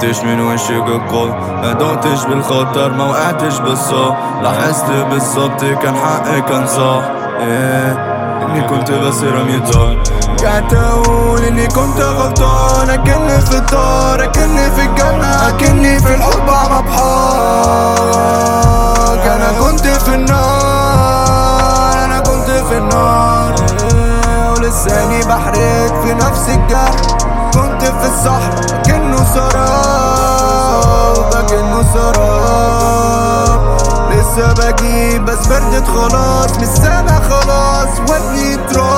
شفتش من وشك القول ما دقتش بالخطر ما وقعتش بالصوت لاحظت بالظبط كان حقي كان صح إيه اني كنت بس رمي دار قعدت اقول اني كنت غلطان اكني في الدار اكني في الجنة اكني في الحب عم بحاج انا كنت في النار انا كنت في النار إيه، ولساني بحرق في نفس الجرح كنت في الصحراء كأنه سراب كأنه سراب لسه بجيب بس بردت خلاص مش سامع خلاص ودني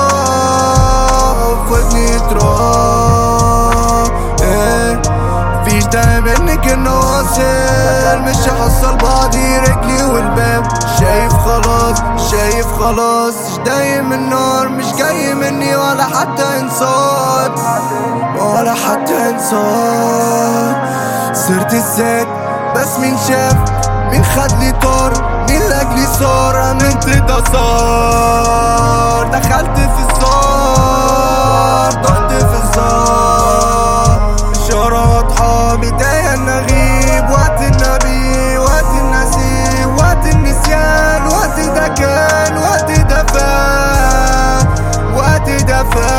تراب ودني تراب ايه مفيش داعي منك انه واصل مش هحصل بعضي رجلي والباب شايف خلاص شايف خلاص مش دايم النار مش جاي مني ولا حتى انصات ولا حتى انصات صرت الذات بس مين شاف مين خد لي طار مين لاجلي صار امنت ده صار دخلت في الزار ضغط في الزار اشارة واضحة بداية نغيب وقت النبي وقت النسيب وقت النسيان وقت ده كان وقت ده فات وقت ده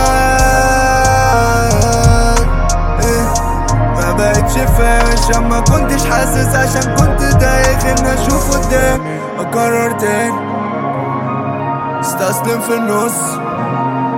فات إيه ما بقتش فاش اما كنتش حاسس عشان كنت دايخ ان اشوف قدام اقرر تاني استسلم في النص